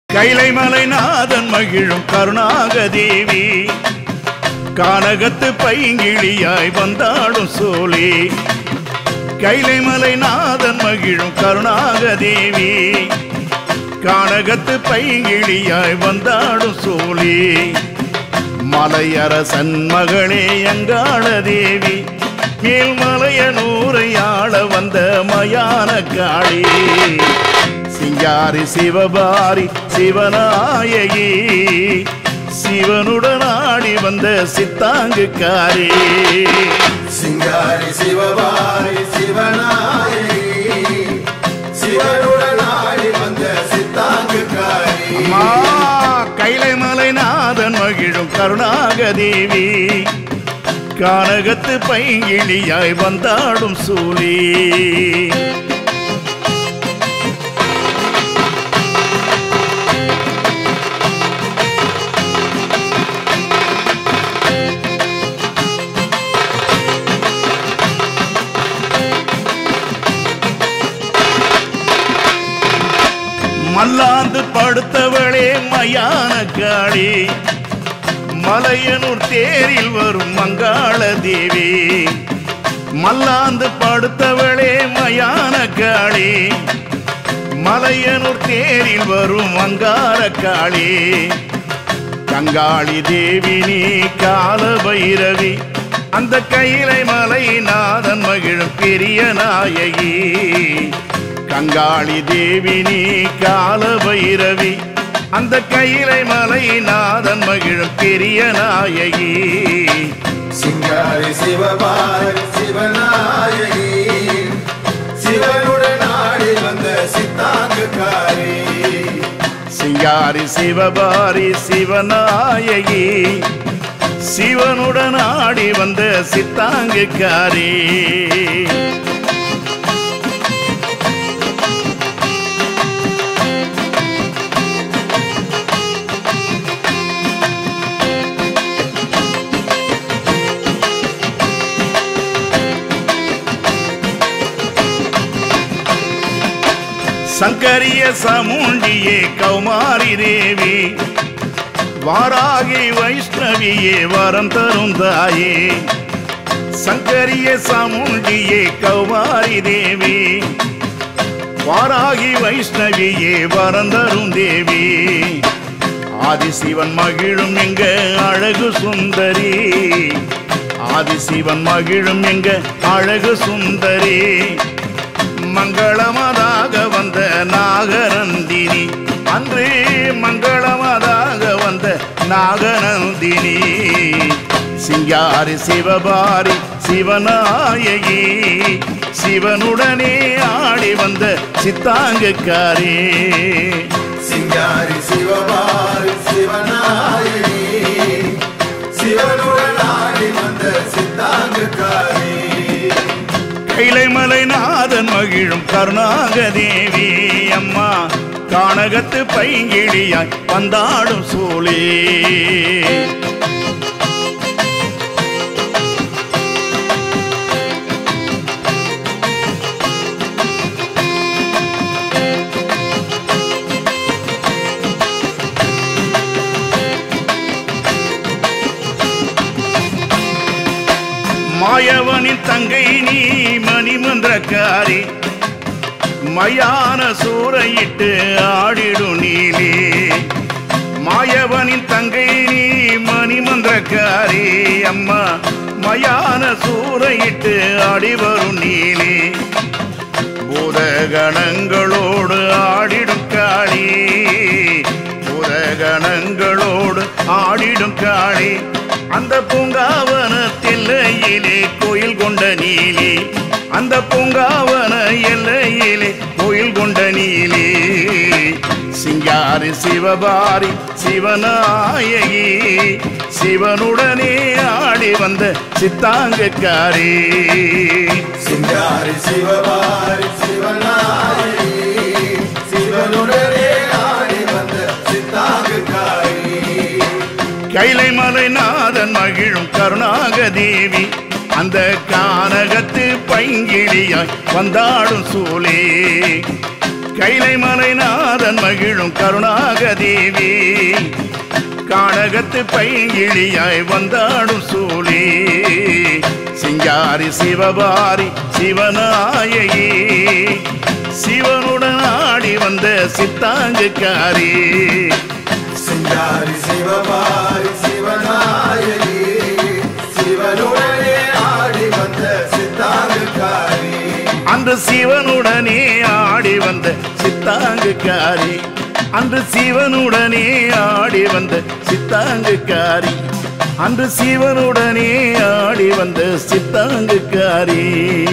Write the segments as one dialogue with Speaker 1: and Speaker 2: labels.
Speaker 1: கைலைமலை நாதன் மகிழும் கருணாகதேவி கானகத்து பைங்கிழியாய் வந்தாடும் சோழி கைலைமலை நாதன் மகிழும் கருணாகதேவி கானகத்து பைங்கிழியாய் வந்தாடும் சோழி மலையரசன் மகளே அங்காள தேவி மேல்மலையனூரை ஆள வந்த மயான காளி சிங்காரி சிவபாரி சிவநாயகி சிவனுடன் ஆடி வந்த சித்தாங்குக்காரி
Speaker 2: சிங்காரி சிவபாரி சிவநாயகி சிவனுடன் ஆடி வந்த சித்தாங்குக்காரி
Speaker 1: அம்மா கைலைமலை நாதன் மகிழும் கருணாகதேவி கானகத்து பைங்கிழியாய் வந்தாடும் சூலி மல்லாந்து படுத்தவளே மயான காளி மலையனூர் தேரில் வரும் மங்காள தேவி மல்லாந்து படுத்தவளே மயான காளி மலையனூர் தேரில் வரும் மங்கார காளி கங்காளி தேவி நீ கால பைரவி அந்த கையிலை மலை நாதன் மகிழும் பெரிய நாயகி கங்காளி தேவி நீ கால பைரவி அந்த கையிலை மலை நாதன் மகிழும் பெரிய நாயகி
Speaker 2: சிங்காரி சிவபாரி சிவநாயகி சிவனுடன் ஆடி வந்த சித்தாங்குக்காரி
Speaker 1: சிங்காரி சிவபாரி சிவநாயகி சிவனுடன் ஆடி வந்த சித்தாங்குக்காரி சங்கரிய சமுண்டியே கௌமாரி தேவி வாராகி வைஷ்ணவியே வரம் தரும் தாயே சங்கரிய சமுண்டியே கௌமாரி தேவி வாராகி வைஷ்ணவியே வரம் தரும் தேவி ஆதிசிவன் மகிழும் எங்க அழகு சுந்தரி ஆதிசிவன் மகிழும் எங்க அழகு சுந்தரி மங்களமதாக வந்த நாகநந்தினி அன்று மங்களமதாக வந்த நாகநந்தினி சிங்காரி சிவபாரி சிவநாயகி சிவனுடனே ஆடி வந்த சித்தாங்குக்காரி
Speaker 2: சிங்காரி சிவபாரி சிவநாயகி சிவனுடன் ஆடி வந்த சித்தாங்குக்காரி
Speaker 1: கைலைமலை நாதன் மகிழும் கருணாகதேவி அம்மா கானகத்து பைங்கிழியாய் வந்தாடும் சூழே மாயவனின் தங்கை நீ மணிமன்றக்காரி மயான சூறையிட்டு ஆடிடும் நீலே மாயவனின் தங்கை நீ மணிமன்றக்காரி அம்மா மயான சூறையிட்டு ஆடி வரும் நீலே பூதகணங்களோடு ஆடிடும் காளி பூதகணங்களோடு ஆடிடும் காளி அந்த பூங்காவனத்தில் எல்லையிலே கோயில் கொண்ட நீலி அந்த பூங்காவன எல்லையிலே கோயில் கொண்ட நீலி சிங்காரி சிவபாரி சிவநாயகி சிவனுடனே ஆடி வந்த சித்தாங்குக்காரி
Speaker 2: சிங்காரி சிவபாரி சிவநாயகி சிவனுடனே ஆடி வந்த சித்தாங்குக்காரி
Speaker 1: கைலைமலை நாதன் மகிழும் கருணாகதேவி அந்த கானகத்து பைங்கிழியாய் வந்தாடும் சூலே கைலை மலைநாதன் மகிழும் கருணாகதேவி காடகத்து பைங்கிழியாய் வந்தாடும் சூழி சிங்காரி சிவபாரி சிவநாயகி சிவனுடன் ஆடி வந்த சித்தாங்குக்காரி
Speaker 2: சிங்காரி சிவபாரி சிவநாயகி சிவனுடனே ஆடி வந்த சித்தாங்குக்காரி
Speaker 1: அன்று சிவனுடனே ஆடி வந்த சித்தாங்குக்காரி அன்று சிவனுடனே ஆடி வந்த சித்தாங்குக்காரி அன்று சிவனுடனே ஆடி வந்த சித்தாங்குக்காரி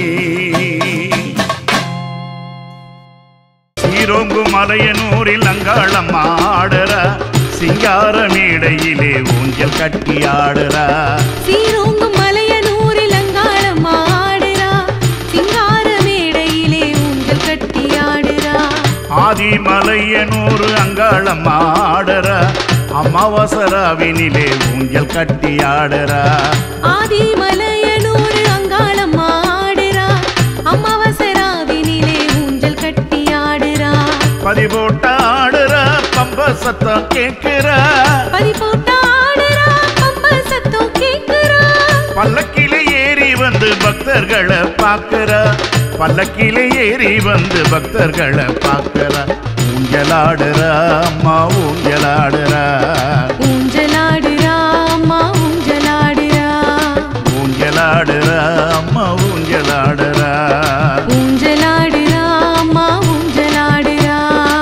Speaker 1: சீரோங்கு மலையனூரில் அங்காளம் ஆடுற சிங்கார மேடையிலே ஊஞ்சல் கட்டி ஆடுறா
Speaker 3: சீரோங்கும் மலையனூரில் அங்காளம் ஆடுறா சிங்கார மேடையிலே ஊஞ்சல் கட்டி ஆடுறா
Speaker 1: ஆதிமலையனூர் அங்காளம் ஆடுற அமாவாசராவினிலே ஊஞ்சல் கட்டி ஆடுறா
Speaker 3: ஆதி மலையனூர் அங்காளம் ஆடுறா அமாவாசராவினிலே ஊஞ்சல் கட்டி ஆடுறா
Speaker 1: பதி போட்ட ஆடுறா பம்ப சத்தம் கேட்கிறா
Speaker 3: பதி போட்ட ஆடுறா பம்ப சத்தம் கேக்குறா
Speaker 1: பல்லக்கிலே ஏறி வந்து பக்தர்களை பார்க்கிறா பல்லக்கிலே ஏறி வந்து பக்தர்களை பார்க்கிறா ஊஞ்சலாடுறா அம்மா ஊஞ்சலாடுறா
Speaker 3: ஊஞ்சலாடுறா அம்மா ஊஞ்சலாடுறா
Speaker 1: ஊஞ்சலாடுறா அம்மா ஊஞ்சலாடுறா
Speaker 3: ஊஞ்சலாடுறா அம்மா ஊஞ்சலாடுறா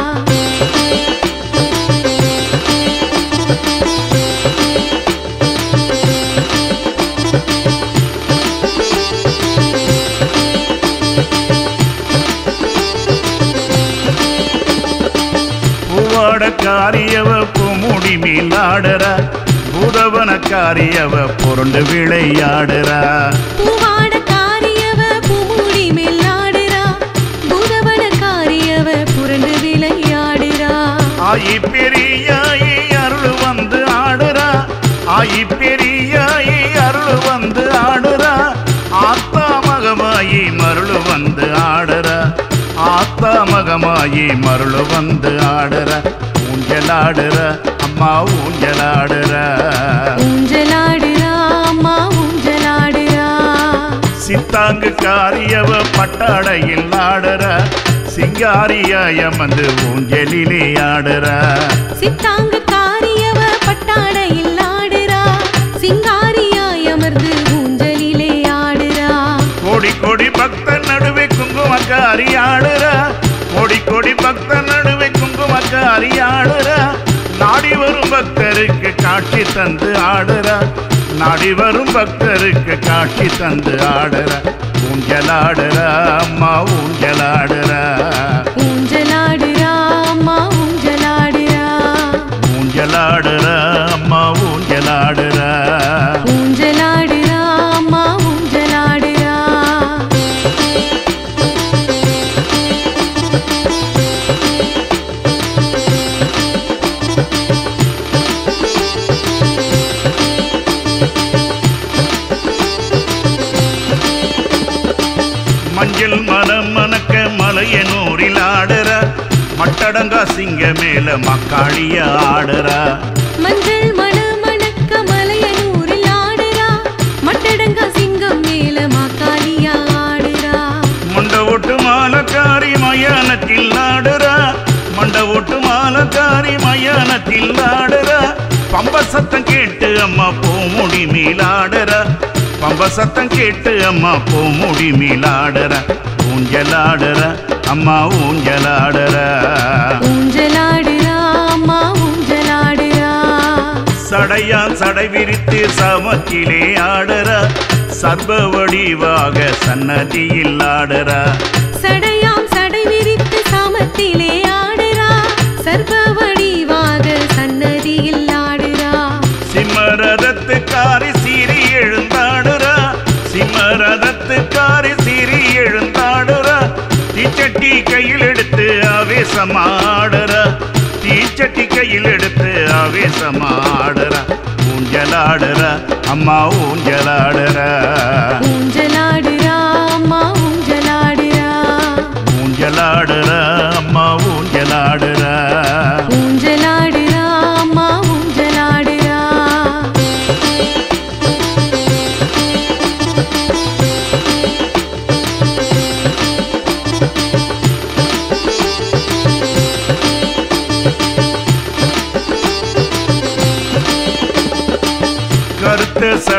Speaker 1: பூவாடக்காரியவ பூமுடி மேலாடுறா பூதவனக்காரியவ புரண்டு விளையாடுறா
Speaker 3: பூவாட காரியவ பூமுடி மேலாடுறா பூதவன காரியவ புரண்டு விளையாடுறா
Speaker 1: ஆயி பெரியாயி அருள் வந்து ஆடுறா ஆயி பெரியாயி அருள் வந்து ஆடுறா ஆத்தா மகமாயி மருள் வந்து ஆடுறா ஆத்தா மகமாயி மருள் வந்து ஆடுறா ஊஞ்சலாடுற அம்மா ஊஞ்சலாடுற
Speaker 3: ஊஞ்சலாடுறா அம்மா ஊஞ்சலாடுறா
Speaker 1: சித்தாங்கு காரியவ பட்டாடையில் ஆடுற சிங்காரியாயம் வந்து ஊஞ்சலிலே ஆடுற
Speaker 3: சித்தாங்கு காரியவ பட்டாடையில் ஆடுறா சிங்காரியாய் அமர்ந்து ஊஞ்சலிலே ஆடுறா
Speaker 1: கோடி கோடி பக்தர் நடுவே குங்குமக்காரி ஆடுற கோடி கோடி பக்தர் நடுவே குங்குமக்காரி ஆடுற நாடி வரும் பக்தருக்கு காட்சி தந்து ஆடுற நாடி வரும் பக்தருக்கு காட்சி தந்து ஆடுற ஊஞ்சலாடுற அம்மா ஊஞ்சலாடுற
Speaker 3: ஊஞ்சலாடுறா அம்மா ஊஞ்சலாடுறா
Speaker 1: ஊஞ்சலாடுற அம்மா ஊஞ்சலாடுற
Speaker 3: ஊஞ்சலாடுறா அம்மா ஊஞ்சலாடுறா
Speaker 1: மஞ்சள் மனம் மணக்க மலையனூரில் ஆடுற மட்டடங்கா சிங்க மேல மக்காளிய ஆடுற
Speaker 3: மஞ்சள் மண மணக்க மலையனூரில் ஆடுறா மட்டடங்கா சிங்கம் மேல மாக்காளியா ஆடுறா
Speaker 1: மண்ட ஓட்டு மாலக்காரி மயானத்தில் ஆடுற மண்ட ஓட்டு மாலக்காரி மயானத்தில் ஆடுற பம்ப சத்தம் கேட்டு அம்மா பூமுடி மேலாடுற பம்ப சத்தம் கேட்டு அம்மா பூமுடி மேலாடுற ஊஞ்சலாடுற அம்மா ஊஞ்சலாடுற
Speaker 3: ஊஞ்சலாடுறா அம்மா ஊஞ்சலாடுறா
Speaker 1: சடையால் சடை விரித்து சமத்திலே ஆடுற சர்வ வடிவாக சன்னதியில் ஆடுற
Speaker 3: சடையாம் சடை விரித்து சாமத்திலே ஆடுறா சர்வ வடிவாக சன்னதியில் ஆடுறா
Speaker 1: சிம்மரதத்துக்காரி சீறி எழுந்தாடுற சிம்மரதத்துக்காரி சீறி எழுந்தாடுற தீச்சட்டி கையில் எடுத்து ஆவேசமாடுற தீச்சட்டி கையில் எடுத்து ஆவேசமாடுற ஊஞ்சலாடுற அம்மா ஊஞ்சலாடுற
Speaker 3: ஊஞ்சலாடுறா அம்மா ஊஞ்சலாடுறா
Speaker 1: ஊஞ்சலாடுற அம்மா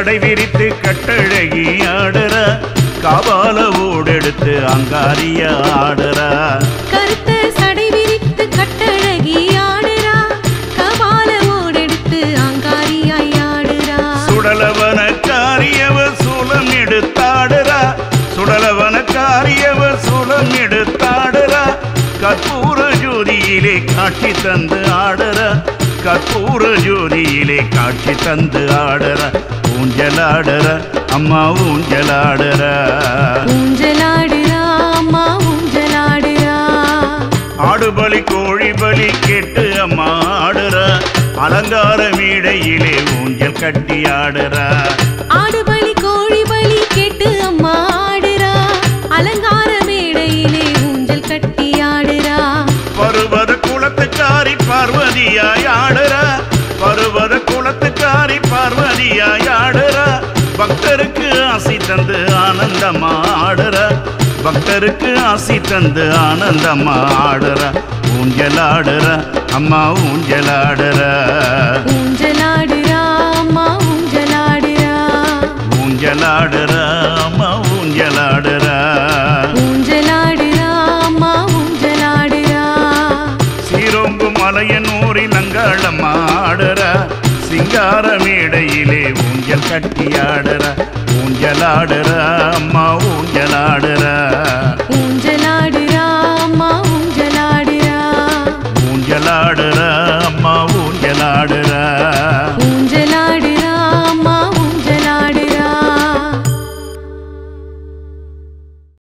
Speaker 1: சடை விரித்து கட்டழகி ஆடுற காபால ஓடெடுத்து அங்காரிய ஆடுற
Speaker 3: கருத்த சடை விரித்து கட்டழகி ஆடுறா கபால ஓடெடுத்து அங்காரியாய் ஆடுறா
Speaker 1: சுடலவன காரியவ சூலம் எடுத்தாடுறா சுடலவன காரியவ சூலம் எடுத்தாடுறா கற்பூர ஜோதியிலே காட்சி தந்து ஆடுற கற்பூர ஜோதியிலே காட்சி தந்து ஆடுற ஊஞ்சலாடுற அம்மா ஊஞ்சலாடுற
Speaker 3: ஊஞ்சலாடுறா அம்மா ஊஞ்சலாடுறா
Speaker 1: ஆடுபலி கோழி பலி கேட்டு அம்மா ஆடுற அலங்கார மேடையிலே ஊஞ்சல் கட்டி ஆடுற
Speaker 3: ஆடுபலி கோழி பலி கேட்டு அம்மா ஆடுறா அலங்கார மேடையிலே ஊஞ்சல் கட்டி ஆடுறா
Speaker 1: பருவத குளத்துக்காரி பார்வதியாய் ஆடுற பருவத குளத்துக்காரி பார்வதியாய் ஆடுற பக்தருக்கு ஆசி தந்து ஆனந்தமா ஆடுற பக்தருக்கு ஆசி தந்து ஆனந்தமா ஆடுற ஊஞ்சலாடுற அம்மா ஊஞ்சலாடுற
Speaker 3: ஊஞ்சலாடுறா அம்மா ஊஞ்சலாடுறா
Speaker 1: ஊஞ்சலாடுற அம்மா ஊஞ்சலாடுற
Speaker 3: ஊஞ்சலாடுறா அம்மா ஊஞ்சலாடுறா
Speaker 1: சீரோங்கு மலையனூரில் அங்காளம் ஆடுற சிங்கார மேடையிலே ஊஞ்சல் கட்டி ஆடுற ஊஞ்சலாடுற அம்மா ஊஞ்சலாடுற
Speaker 3: ஊஞ்சலாடுறா அம்மா ஊஞ்சலாடுறா
Speaker 1: ஊஞ்சலாடுற அம்மா ஊஞ்சலாடுற